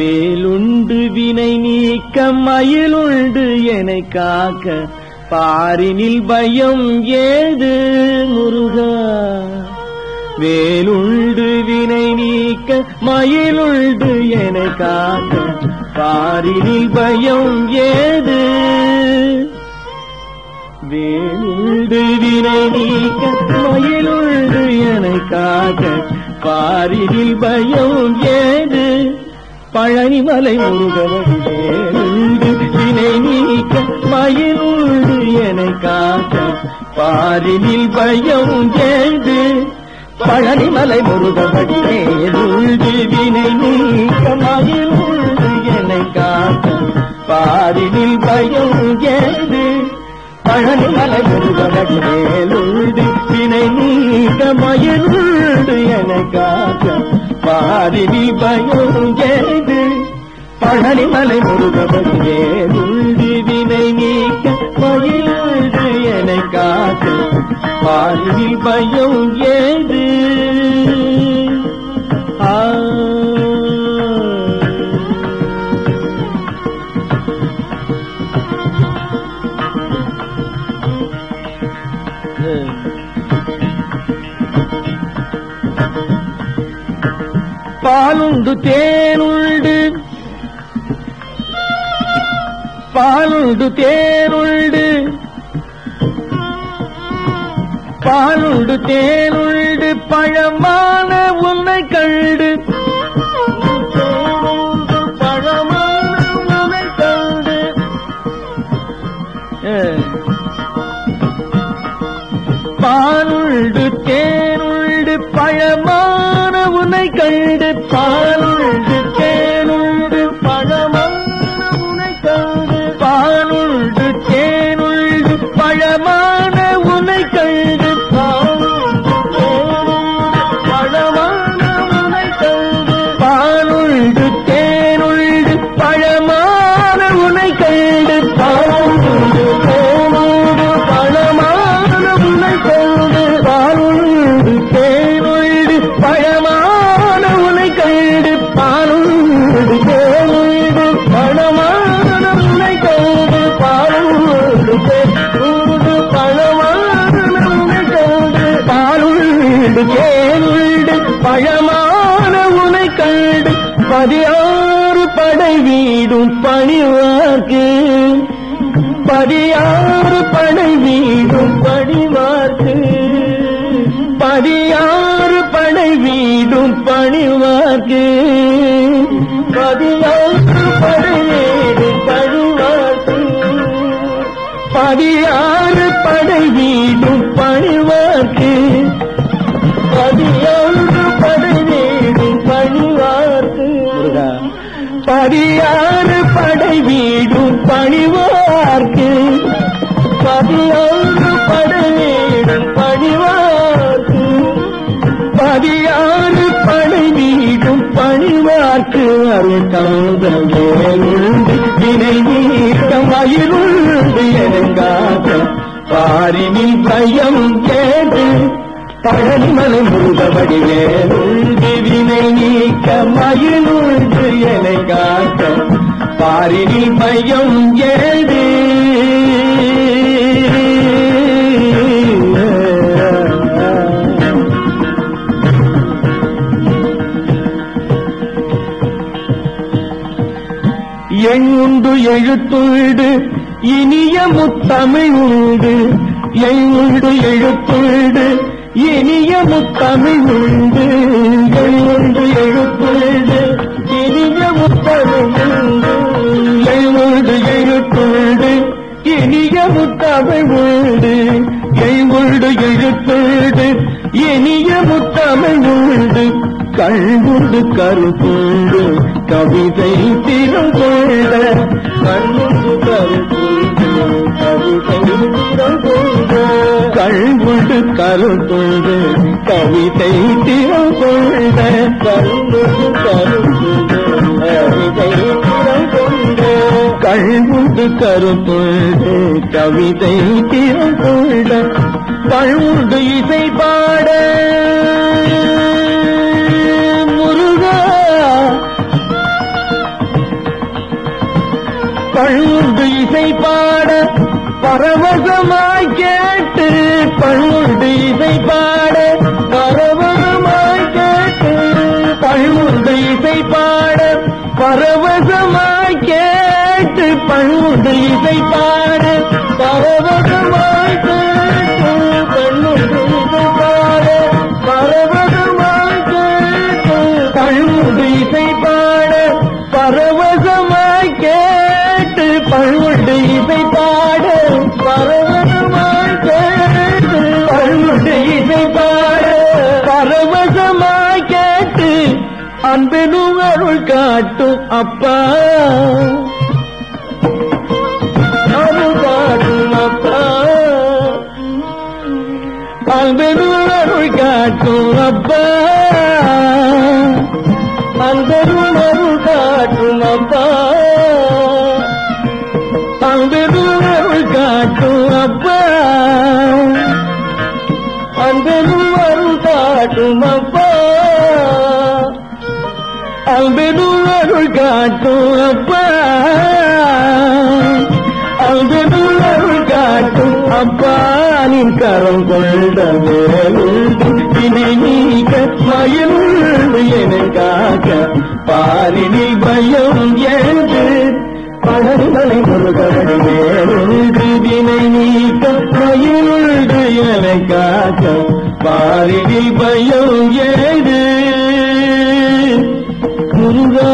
வேலுண்டு வினை நீக்க மயிலுண்டு எனை காக்க பாரினில் பயம் ஏது முருகா வேலுண்டு வினை நீக்க மயிலுண்டு எனை காக்க பாரினில் பயம் ஏது வேலுண்டு வினை நீக்க மயிலுண்டு எனை காக்க பாரினில் பயம் ஏது பழனிமலை முருகவடி வேலுண்டு வினை நீக்க மயிலுண்டு எனை காக்க பாரினில் பயம் ஏது பழனிமலை முருகவடி வேலுண்டு வினை நீக்க மயிலுண்டு எனை காக்க பாரினில் பயம் ஏது பழனிமலை முருகனடி வேலுண்டு வினை நீக்க மயிலுண்டு என காக்க பாரினி பயம் ஏது பழனிமலை முருகனடி வேலுண்டு வினை நீக்க மயிலுண்டு என காக்க பாரினி பயம் ஏது ஆ பாலுண்டு தேனுண்டு பாலுண்டு தேனுண்டு பாலுண்டு தேனுண்டு பழமான உன்னை கண்டு பழமான உன்னை கண்டு பாலுண்டு தேனுண்டு பழமான உன்னை கண்டு பாலுண்டு தேனுண்டு பழமான உன்னை கண்டு பாலுண்டு தேனுண்டு பழமான உன்னை கண்டு பாலுண்டு தேனுண்டு பழமான உன்னை கண்டு பாலுண்டு தேனுண்டு பழமான உன்னை கண்டு பாலுண்டு தேனுண்டு பழமான உன்னை கண்டு பாலுண்டு தேனுண்டு பழமான உன்னை கண்டு பாலுண்டு தேனுண்டு பழமான உன்னை கண்டு பாலுண்டு தேனுண்டு பழமான உன்னை கண்டு பாலுண்டு தேனுண்டு பழமான உன்னை கண்டு பதியாறு படை வீடும் பணிவார்க்கு பதியாறு படை வீடும் பணிவார்க்கு பதியாறு படை வீடும் பணிவார்க்கு பதியாறு படை வீடும் பணிவார்க்கு பதியாறு படை வீடும் பணிவார்க்கு பதியாறு படை வீடும் பணிவார்க்கு பதியாறு படை வீடும் பணிவார்க்கு பதியாறு படை வீடும் பணிவார்க்கு பதியாறு படை வீடும் பணிவார்க்கு அருள் தந்தேருண்டு வினை நீக்க மயிருண்டு எனங்காக பாரினில் பயம் கேட்டு பழனிமலை முருகபடி வேலுண்டு வினை நீக்க மயிலுண்டு எனை காக்க பாரினில் பயம் ஏது எண்ணுண்டு எழுத்துண்டு இனிய முத்தமிழ் உண்டு எண்ணுண்டு எழுத்துண்டு இனிய முத்தமிழ் உண்டு எண்ணுண்டு எழுத்துண்டு இனிய முத்தமிழ் உண்டு எண்ணுண்டு எழுத்துண்டு இனிய முத்தமிழ் உண்டு எண்ணுண்டு எழுத்துண்டு இனிய முத்தமிழ் உண்டு கண்குண்டு கருத்துண்டு கவிதை திறங்கொண்ட கண்குண்டு கருத்துண்டு கவிதை திறங்கொண்ட கண்குண்டு கருத்துண்டு கவிதை திறங்கொண்ட கண்குண்டு கருத்துண்டு கவிதை திறங்கொண்ட கண்குண்டு கருத்துண்டு கவிதை திறங்கொண்ட கண்குண்டு இசை பாட முருகா இசை பாட பரவசமாய் கேட்டு பழுண்டு இசை பாட பரவசமாய் கேட்டு பழுண்டு இசை பாட பரவசமாய் கேட்டு பழுண்டு இசை பாட பரவசமாய் கேட்டு பழுண்டு இசை பாட பரவசமாய் கேட்டு பழுண்டு இசை பாட பரவசமாய் கேட்டு பழுண்டு இசை பாட பரவசமாய் கேட்டு பழுண்டு இசை பாட பரவசமாய் கேட்டு அன்பெனும் அருள் காட்டும் அப்பா அருள் காட்டும் அப்பா அன்பெனும் அருள் காட்டும் அப்பா அன்பெரும் அருள் காட்டும் அப்பா அன்பெரும் அருள் காட்டும் அப்பா அன்பெரும் அருள் காட்டும் அப்பா அன்பெரும் அருள் காட்டும் அப்பா அன்பெரும் அருள் காட்டும் அப்பா நின் கரம் கொண்ட வேலுண்டு இனி நீக்க மயிலுண்டு எனக்காக பாலினில் பயம் என்று பழங்களை முருகனை வேலுண்டு வினை நீக்க மயிலுண்டு எனக்காக பாலினில் பயம் ஏது முருகா